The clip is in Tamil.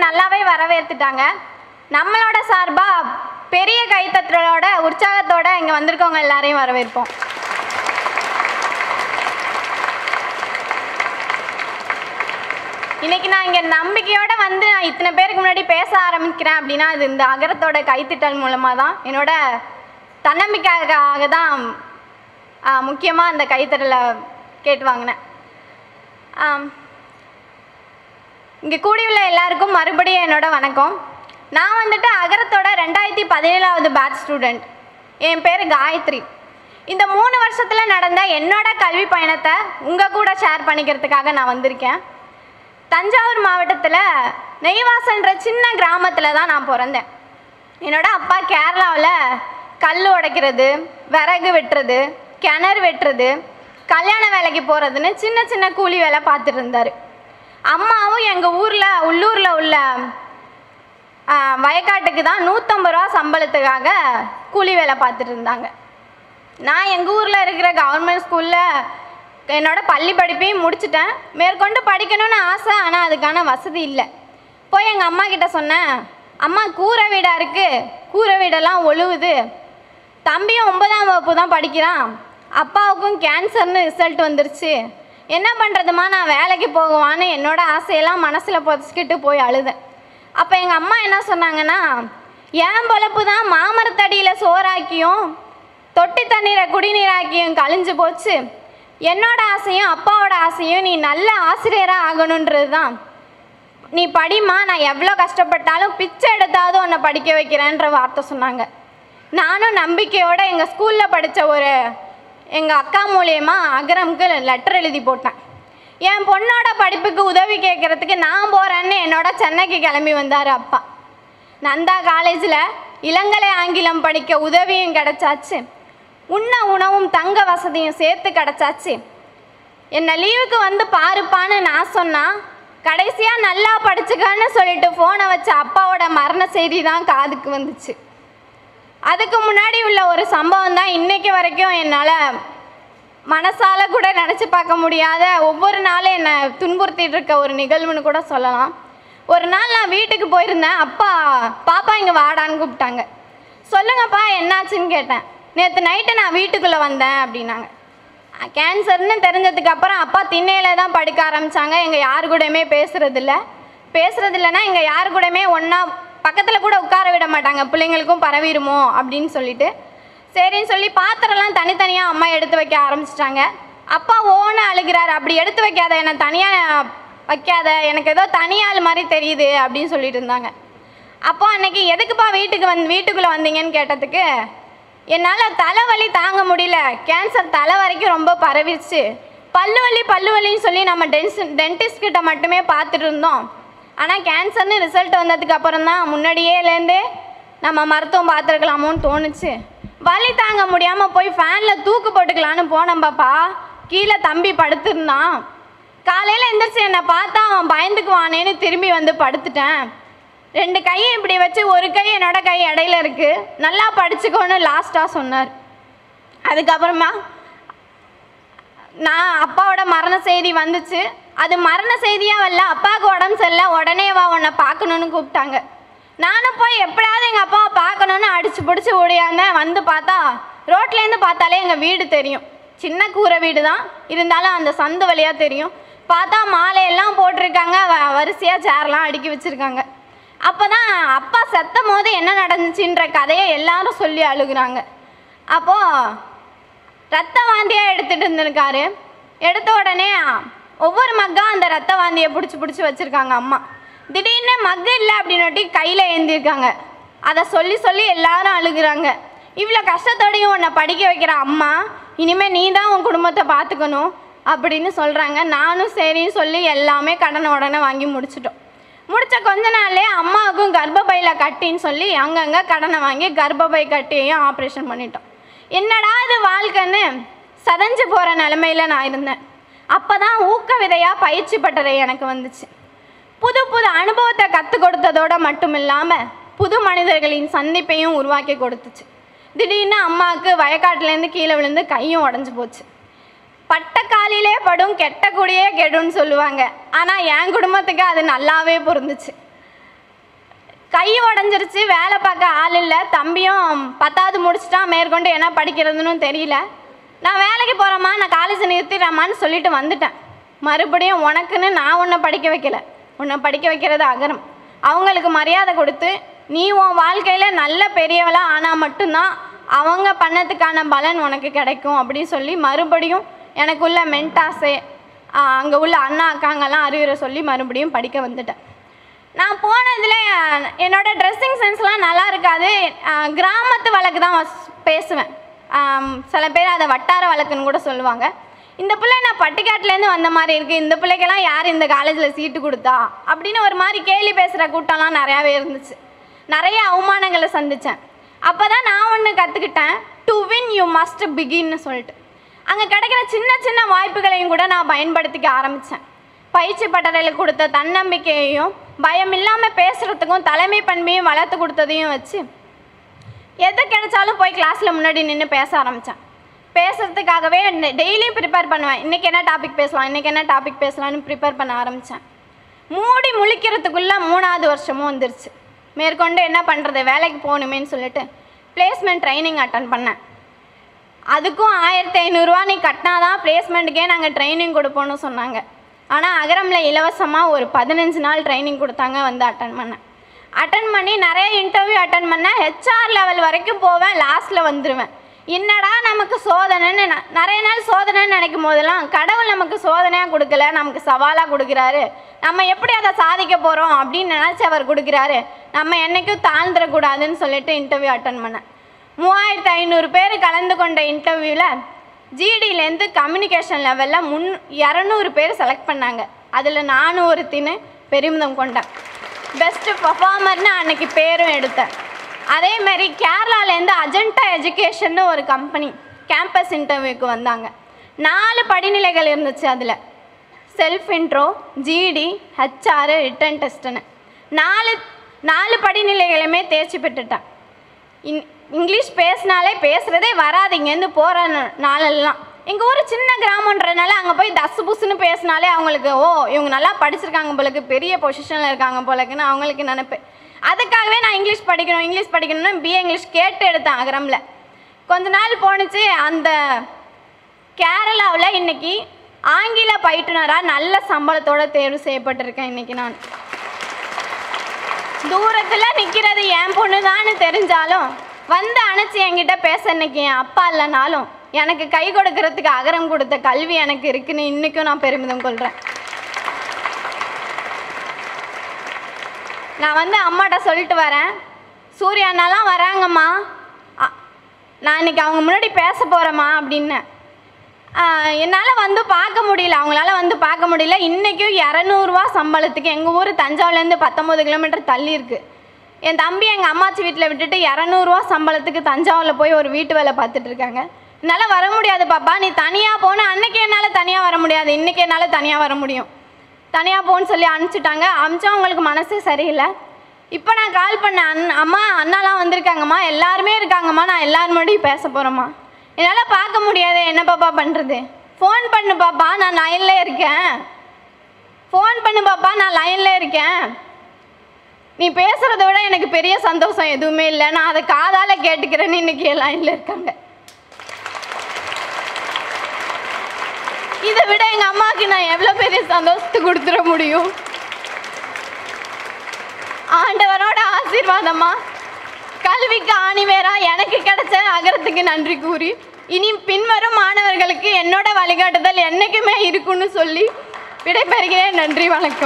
நல்லாவே வரவேற்றுட்டாங்க நம்மளோட சார்பாக பெரிய கைத்தட்டலோட உற்சாகத்தோட இங்கே வந்திருக்கவங்க எல்லாரையும் வரவேற்போம் இன்னைக்கு நான் இங்கே நம்பிக்கையோட வந்து நான் இத்தனை பேருக்கு முன்னாடி பேச ஆரம்பிக்கிறேன் அப்படின்னா அது இந்த அகரத்தோட கைத்திட்டல் மூலமாக தான் என்னோட தன்னம்பிக்கைக்காக தான் முக்கியமாக அந்த கைத்தட்டலை கேட்டு வாங்கினேன் ஆம். இங்கே கூடியுள்ள எல்லாருக்கும் மறுபடியும் என்னோட வணக்கம் நான் வந்துட்டு அகரத்தோட ரெண்டாயிரத்தி பதினேழாவது பேட்ச் ஸ்டூடெண்ட் என் பேர் காயத்ரி இந்த மூணு வருஷத்தில் நடந்த என்னோட கல்வி பயணத்தை உங்கள் கூட ஷேர் பண்ணிக்கிறதுக்காக நான் வந்திருக்கேன் தஞ்சாவூர் மாவட்டத்தில் நெய்வாசன்ற சின்ன கிராமத்தில் தான் நான் பிறந்தேன் என்னோட அப்பா கேரளாவில் கல் உடைக்கிறது விறகு வெட்டுறது கிணறு வெட்டுறது கல்யாண வேலைக்கு போகிறதுன்னு சின்ன சின்ன கூலி வேலை பார்த்துட்டு இருந்தார் அம்மாவும் எங்கள் ஊரில் உள்ளூரில் உள்ள ஆ, வயக்காட்டுக்கு தான் நூற்றம்பது ரூபா சம்பளத்துக்காக கூலி வேலை பார்த்துட்டு இருந்தாங்க நான் எங்கள் ஊரில் இருக்கிற கவர்மெண்ட் ஸ்கூலில் என்னோட பள்ளி படிப்பையும் முடிச்சிட்டேன் மேற்கொண்டு படிக்கணும்னு ஆசை ஆனால் அதுக்கான வசதி இல்லை போய் எங்கள் அம்மா கிட்ட சொன்னேன் அம்மா கூரை வீடாக இருக்குது கூரை வீடெல்லாம் ஒழுவுது தம்பியும் ஒன்பதாம் வகுப்பு தான் படிக்கிறான் அப்பாவுக்கும் கேன்சர்னு ரிசல்ட் வந்துருச்சு என்ன பண்ணுறதுமா நான் வேலைக்கு போகுவான்னு என்னோட ஆசையெல்லாம் மனசில் புதைச்சிக்கிட்டு போய் அழுதேன் அப்போ எங்கள் அம்மா என்ன சொன்னாங்கன்னா என் பொழப்பு தான் மாமரத்தடியில் சோறாக்கியும் தொட்டி தண்ணீரை குடிநீராக்கியும் கழிஞ்சு போச்சு என்னோட ஆசையும் அப்பாவோட ஆசையும் நீ நல்ல ஆசிரியராக ஆகணுன்றது தான் நீ படிம்மா நான் எவ்வளோ கஷ்டப்பட்டாலும் பிச்சை எடுத்தாவது உன்னை படிக்க வைக்கிறேன்ற வார்த்தை சொன்னாங்க நானும் நம்பிக்கையோட எங்கள் ஸ்கூலில் படித்த ஒரு எங்கள் அக்கா மூலியமா அகரமுக்கு லெட்டர் எழுதி போட்டேன் என் பொண்ணோட படிப்புக்கு உதவி கேட்குறதுக்கு நான் போகிறேன்னு என்னோட சென்னைக்கு கிளம்பி வந்தார் அப்பா நந்தா காலேஜில் இளங்கலை ஆங்கிலம் படிக்க உதவியும் கிடைச்சாச்சு உண்ண உணவும் தங்க வசதியும் சேர்த்து கிடைச்சாச்சு என்னை லீவுக்கு வந்து பாருப்பான்னு நான் சொன்னா கடைசியாக நல்லா படிச்சுக்கன்னு சொல்லிட்டு ஃபோனை வச்ச அப்பாவோட மரண செய்தி தான் காதுக்கு வந்துச்சு அதுக்கு முன்னாடி உள்ள ஒரு சம்பவம் தான் இன்னைக்கு வரைக்கும் என்னால் மனசால கூட நினச்சி பார்க்க முடியாத ஒவ்வொரு நாளும் என்னை துன்புறுத்திட்டு இருக்க ஒரு நிகழ்வுன்னு கூட சொல்லலாம் ஒரு நாள் நான் வீட்டுக்கு போயிருந்தேன் அப்பா பாப்பா இங்கே வாடான்னு கூப்பிட்டாங்க சொல்லுங்கப்பா என்னாச்சுன்னு கேட்டேன் நேற்று நைட்டு நான் வீட்டுக்குள்ளே வந்தேன் அப்படின்னாங்க கேன்சர்னு தெரிஞ்சதுக்கு அப்புறம் அப்பா திண்ணையில தான் படுக்க ஆரம்பிச்சாங்க எங்கள் யாரு கூடயுமே பேசுறதில்ல பேசுறது இல்லைன்னா எங்கள் யாரு கூடயுமே ஒன்றா பக்கத்தில் கூட உட்கார விட மாட்டாங்க பிள்ளைங்களுக்கும் பரவிடுமோ அப்படின்னு சொல்லிட்டு சரின்னு சொல்லி பாத்திரம்லாம் தனித்தனியாக அம்மா எடுத்து வைக்க ஆரம்பிச்சிட்டாங்க அப்பா ஓன அழுகிறாரு அப்படி எடுத்து வைக்காத என்னை தனியாக வைக்காத எனக்கு ஏதோ தனியாள் மாதிரி தெரியுது அப்படின்னு சொல்லிட்டு இருந்தாங்க அப்போ அன்னைக்கு எதுக்குப்பா வீட்டுக்கு வந்து வீட்டுக்குள்ளே வந்தீங்கன்னு கேட்டதுக்கு என்னால் தலைவலி தாங்க முடியல கேன்சர் தலை வரைக்கும் ரொம்ப பரவிடுச்சு பல்லு வலி பல்லு வலின்னு சொல்லி நம்ம டென்ஸ் டென்டிஸ்ட் கிட்ட மட்டுமே பார்த்துட்டு இருந்தோம் ஆனால் கேன்சர்னு ரிசல்ட் வந்ததுக்கு அப்புறம் தான் முன்னாடியேலேருந்தே நம்ம மருத்துவம் பார்த்துருக்கலாமோன்னு தோணுச்சு வலி தாங்க முடியாமல் போய் ஃபேனில் தூக்கு போட்டுக்கலான்னு போனேன் பாப்பா கீழே தம்பி படுத்திருந்தான் காலையில் எந்திரிச்சு என்னை பார்த்தா அவன் பயந்துக்குவானேன்னு திரும்பி வந்து படுத்துட்டேன் ரெண்டு கையை இப்படி வச்சு ஒரு கை என்னோட கை இடையில இருக்கு நல்லா படிச்சுக்கோன்னு லாஸ்ட்டாக சொன்னார் அதுக்கப்புறமா நான் அப்பாவோட மரண செய்தி வந்துச்சு அது மரண செய்தியாக வரல அப்பாவுக்கு உடம்பு சரியில்லை உடனே வா உன்னை பார்க்கணுன்னு கூப்பிட்டாங்க நானும் போய் எப்படியாவது எங்கள் அப்பாவை பார்க்கணுன்னு அடிச்சு பிடிச்சி ஓடியாந்தேன் வந்து பார்த்தா ரோட்லேருந்து பார்த்தாலே எங்கள் வீடு தெரியும் சின்ன கூரை வீடு தான் இருந்தாலும் அந்த சந்து வழியாக தெரியும் பார்த்தா மாலையெல்லாம் போட்டிருக்காங்க வ- வரிசையாக சேர்லாம் அடுக்கி வச்சுருக்காங்க அப்போ தான் அப்பா செத்தும் போது என்ன நடந்துச்சுன்ற கதையை எல்லாரும் சொல்லி அழுகுறாங்க அப்போது ரத்த வாந்தியாக எடுத்துகிட்டு இருந்திருக்காரு எடுத்த உடனே ஒவ்வொரு மக்கா அந்த ரத்த வாந்தியை பிடிச்சி பிடிச்சி வச்சுருக்காங்க அம்மா திடீர்னு மக்கு இல்லை அப்படின்னுட்டி கையில் ஏந்திருக்காங்க அதை சொல்லி சொல்லி எல்லாரும் அழுகுறாங்க இவ்வளோ கஷ்டத்தோடையும் உன்னை படிக்க வைக்கிற அம்மா இனிமேல் நீ தான் உன் குடும்பத்தை பார்த்துக்கணும் அப்படின்னு சொல்கிறாங்க நானும் சரின்னு சொல்லி எல்லாமே கடனை உடனே வாங்கி முடிச்சிட்டோம் முடிச்ச கொஞ்ச நாள்லயே அம்மாவுக்கும் கர்ப்பப்பையில் கட்டின்னு சொல்லி அங்கங்கே கடனை வாங்கி கர்ப்பப்பை கட்டியையும் ஆப்ரேஷன் பண்ணிட்டோம் என்னடா இது வாழ்க்கைன்னு சதஞ்சு போகிற நிலமையில நான் இருந்தேன் அப்போ தான் ஊக்க விதையாக பயிற்சி பட்டறை எனக்கு வந்துச்சு புது புது அனுபவத்தை கற்றுக் கொடுத்ததோட மட்டும் இல்லாமல் புது மனிதர்களின் சந்திப்பையும் உருவாக்கி கொடுத்துச்சு திடீர்னு அம்மாவுக்கு வயக்காட்டுலேருந்து கீழே விழுந்து கையும் உடஞ்சி போச்சு பட்ட காலிலே படும் கெட்ட குடியே கெடுன்னு சொல்லுவாங்க ஆனால் என் குடும்பத்துக்கு அது நல்லாவே பொருந்துச்சு கை உடஞ்சிருச்சு வேலை பார்க்க ஆள் இல்லை தம்பியும் பத்தாவது முடிச்சிட்டான் மேற்கொண்டு என்ன படிக்கிறதுன்னு தெரியல நான் வேலைக்கு போகிறேம்மா நான் காலேஜ் நிறுத்திடுறேம்மான்னு சொல்லிட்டு வந்துட்டேன் மறுபடியும் உனக்குன்னு நான் உன்னை படிக்க வைக்கல உன்னை படிக்க வைக்கிறது அகரம் அவங்களுக்கு மரியாதை கொடுத்து நீ உன் வாழ்க்கையில் நல்ல பெரியவளாக ஆனால் மட்டும்தான் அவங்க பண்ணதுக்கான பலன் உனக்கு கிடைக்கும் அப்படின்னு சொல்லி மறுபடியும் எனக்குள்ள மென்டாஸு அங்கே உள்ள அண்ணா அக்காங்கெல்லாம் அறிவுரை சொல்லி மறுபடியும் படிக்க வந்துட்டேன் நான் போனதில் என்னோட ட்ரெஸ்ஸிங் சென்ஸ்லாம் நல்லா இருக்காது அஹ் கிராமத்து வழக்கு தான் வஸ்- பேசுவேன் ஆம், சில பேர் அதை வட்டார வழக்குன்னு கூட சொல்லுவாங்க இந்த பிள்ளை நான் பட்டிக்காட்டுலேருந்து வந்த மாதிரி இருக்குது இந்த பிள்ளைக்கெல்லாம் யார் இந்த காலேஜில் சீட்டு கொடுத்தா அப்படின்னு ஒரு மாதிரி கேலி பேசுகிற கூட்டம்லாம் நிறையாவே இருந்துச்சு நிறைய அவமானங்களை சந்தித்தேன் அப்போ தான் நான் ஒன்று கற்றுக்கிட்டேன் டு வின் யூ மஸ்ட் பிகின்னு சொல்லிட்டு அங்கே கிடைக்கிற சின்ன சின்ன வாய்ப்புகளையும் கூட நான் பயன்படுத்திக்க ஆரம்பித்தேன் பயிற்சி பட்டறையில் கொடுத்த தன்னம்பிக்கையையும் பயம் இல்லாமல் பேசுகிறதுக்கும் தலைமை பண்பையும் வளர்த்து கொடுத்ததையும் வச்சு எது கிடைச்சாலும் போய் கிளாஸில் முன்னாடி நின்று பேச ஆரம்பித்தேன் பேசுறதுக்காகவே டெய்லியும் ப்ரிப்பேர் பண்ணுவேன் இன்றைக்கி என்ன டாபிக் பேசலாம் இன்றைக்கி என்ன டாபிக் பேசலாம்னு ப்ரிப்பேர் பண்ண ஆரம்பித்தேன் மூடி முழிக்கிறதுக்குள்ளே மூணாவது வருஷமும் வந்துருச்சு மேற்கொண்டு என்ன பண்ணுறது வேலைக்கு போகணுமேன்னு சொல்லிட்டு பிளேஸ்மெண்ட் ட்ரைனிங் அட்டன் பண்ணேன் அதுக்கும் ஆயிரத்தி ஐநூறுரூவா நீ கட்டினாதான் பிளேஸ்மெண்ட்டுக்கே நாங்கள் ட்ரைனிங் கொடுப்போம்னு சொன்னாங்க ஆனால் அகரமில் இலவசமாக ஒரு பதினஞ்சு நாள் ட்ரைனிங் கொடுத்தாங்க வந்து அட்டன் பண்ணேன் அட்டன் பண்ணி நிறைய இன்டர்வியூ அட்டன் பண்ணேன் ஹெச்ஆர் லெவல் வரைக்கும் போவேன் லாஸ்ட்டில் வந்துடுவேன் என்னடா நமக்கு சோதனைன்னு ந- நிறைய நாள் சோதனைன்னு நினைக்கும் போதெல்லாம் கடவுள் நமக்கு சோதனையாக கொடுக்கல நமக்கு சவாலாக கொடுக்குறாரு நம்ம எப்படி அதை சாதிக்க போகிறோம் அப்படின்னு நினச்சி அவர் கொடுக்குறாரு நம்ம என்றைக்கும் தாழ்ந்துடக்கூடாதுன்னு சொல்லிட்டு இன்டர்வியூ அட்டன் பண்ணேன் மூவாயிரத்து ஐநூறு பேர் கலந்து கொண்ட இன்டர்வியூவில் ஜிடிலேருந்து கம்யூனிகேஷன் லெவலில் முன் இரநூறு பேர் செலக்ட் பண்ணாங்க அதில் நானும் ஒருத்தின்னு பெருமிதம் கொண்டேன் பெஸ்ட்டு பர்ஃபார்மர்னு அன்னைக்கு பேரும் எடுத்தேன் அதே மாதிரி கேரளாலேருந்து அஜெண்டா எஜுகேஷன்னு ஒரு கம்பெனி கேம்பஸ் இன்டர்வியூக்கு வந்தாங்க நாலு படிநிலைகள் இருந்துச்சு அதில் self intro GD HR written டெஸ்ட்டுன்னு நாலு நாலு படிநிலைகளுமே தேர்ச்சி பெற்றுட்டேன் இன் இங்கிலீஷ் பேசினாலே பேசுகிறதே வராது இங்கேருந்து போகிற நாளெல்லாம் எங்கள் ஊர் சின்ன கிராமன்றனால அங்கே போய் தசு புசுன்னு பேசினாலே அவங்களுக்கு ஓ இவங்க நல்லா படிச்சிருக்காங்க போலக்கு பெரிய பொசிஷனில் இருக்காங்க போலக்குன்னு அவங்களுக்கு நினைப்பு அதுக்காகவே நான் இங்கிலீஷ் படிக்கணும் இங்கிலீஷ் படிக்கணும்னு பிஏ இங்கிலீஷ் கேட்டு எடுத்தேன் அகரமில் கொஞ்ச நாள் போணுச்சு அந்த கேரளாவில் இன்னைக்கு ஆங்கில பயிற்றுனராக நல்ல சம்பளத்தோட தேர்வு செய்யப்பட்டிருக்கேன் இன்னைக்கு நான் தூரத்தில் நிற்கிறது என் பொண்ணு தெரிஞ்சாலும் வந்து அணைச்சி என்கிட்ட பேச இன்னைக்கு என் அப்பா இல்லைனாலும் எனக்கு கை கொடுக்கறதுக்கு அகரம் கொடுத்த கல்வி எனக்கு இருக்குன்னு இன்னைக்கும் நான் பெருமிதம் கொள்கிறேன் நான் வந்து அம்மாட்ட சொல்லிட்டு வரேன் சூர்யா அண்ணாலாம் வராங்கம்மா அ- நான் இன்னைக்கு அவங்க முன்னாடி பேச போகிறேம்மா அப்படின்னேன் என்னால் வந்து பார்க்க முடியல அவங்களால வந்து பார்க்க முடியல இன்றைக்கும் இரநூறுவா சம்பளத்துக்கு எங்கள் ஊர் தஞ்சாவூர்லேருந்து பத்தொம்பது கிலோமீட்டர் தள்ளி இருக்குது என் தம்பி எங்கள் அம்மாச்சி வீட்டில் விட்டுட்டு இரநூறுவா சம்பளத்துக்கு தஞ்சாவூரில் போய் ஒரு வீட்டு வேலை பார்த்துட்டு இருக்காங்க என்னால் வர முடியாது பாப்பா நீ தனியாக போன அன்னைக்கு என்னால் தனியாக வர முடியாது இன்றைக்கி என்னால் தனியாக வர முடியும் தனியாக போன்னு சொல்லி அனுப்பிச்சிட்டாங்க அனுப்பிச்சா அவங்களுக்கு மனசே சரியில்லை இப்போ நான் கால் பண்ணேன் அண்ணா அம்மா அண்ணாலாம் வந்திருக்காங்கம்மா எல்லாருமே இருக்காங்கம்மா நான் எல்லாரும் முன்னாடியும் பேச போகிறேம்மா என்னால் பார்க்க முடியாது என்ன பாப்பா பண்ணுறது ஃபோன் பண்ணு பாப்பா நான் லைனில் இருக்கேன் ஃபோன் பண்ணு பாப்பா நான் லைனில் இருக்கேன் நீ பேசுகிறத விட எனக்கு பெரிய சந்தோஷம் எதுவுமே இல்லை நான் அதை காதால் கேட்டுக்கிறேன்னு இன்னைக்கு என் லைனில் இருக்காங்க இதை விட எங்கள் அம்மாவுக்கு நான் எவ்வளோ பெரிய சந்தோஷத்தை கொடுத்துட முடியும் ஆண்டவரோட ஆசீர்வாதமா கல்விக்கு ஆணிவேரா எனக்கு கிடைச்ச அகரத்துக்கு நன்றி கூறி இனி பின்வரும் மாணவர்களுக்கு என்னோட வழிகாட்டுதல் என்னைக்குமே இருக்குன்னு சொல்லி விடைபெறுகிறேன் நன்றி வணக்கம்